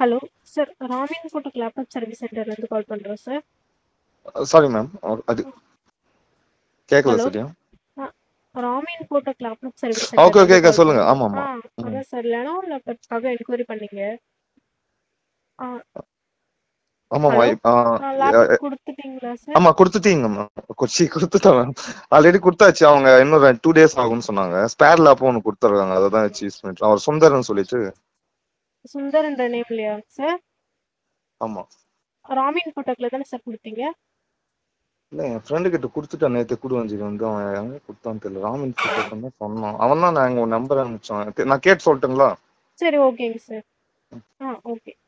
Hello sir ராமின் Kotak laptop service சென்டர்லேருந்து call பண்ணுறோம் சார் சாரி மேம் அது கேட்கல Hello? சரியா ராமின் Kotak laptop service okay okay okay சொல்லுங்க ஆமா ஆமா ஆ அதான் சார் லெனோவோ லேப்டாப்காக என்கொயரி பண்ணீங்க ஆ ஆமாம்மா Hello? ஆ, லேப்டாப் கொடுத்துட்டீங்களா சார் ஆமா கொடுத்துட்டீங்க மேம் கொச்சி கொடுத்துட்டேன் மேம் ஆல்ரெடி கொடுத்தாச்சு அவங்க இன்னும் டூ டேஸ் ஆகும்னு சொன்னாங்க ஸ்பேர் லேப் ஒன்று கொடுத்துருக்காங்க அதை தான் வச்சு யூஸ் பண்ணிட்டு அவர் சுந்தர்னு சொல்லிட்டு சுந்தர்ன்ற நேம்லையா சார் ஆமா ராமின் கோட்டக்ல தானே சார் கொடுத்தீங்க இல்ல என் ஃப்ரெண்டு கிட்ட கொடுத்துட்டேன் நேற்று கூடுவஞ்சி வந்து அவன் எங்க கொடுத்தான்னு தெரியல ராமின் கிட்ட தான் சொன்னான் அவன் தான் நான் உங்க நம்பர் அனுப்பிச்சான் நான் கேட்டு சொல்லட்டுங்களா சரி ஓகேங்க சார் ஆ ஓகே